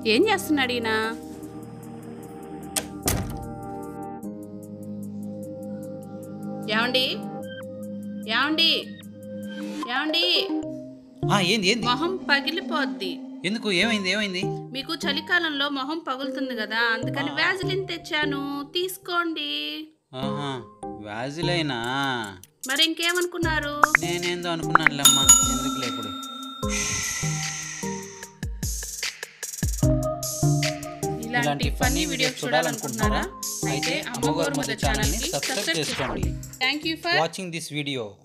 ఏం చేస్తున్నాడు ఈయన ఏమండి ఏమండి ఏమండి ఆ, ఏంది ఏంది మొహం పగిలిపోద్ది ఎందుకు ఏమైంది ఏమైంది మీకు చలికాలంలో మొహం పగులుతుంది కదా అందుకని వ్యాజిలిన్ తెచ్చాను తీసుకోండి ఆహా వ్యాజిలైనా మరి ఇంకేమనుకున్నారు నేనేందో అనుకున్నానులేమ్మా ఎందుకులే ఇప్పుడు ఇలాంటి ఫన్నీ వీడియోస్ చూడాలనుకుంటున్నారా అయితే అమ్మగోరు ముద్ద ఛానల్ని సబ్స్క్రైబ్ చేసుకోండి thank you for watching this video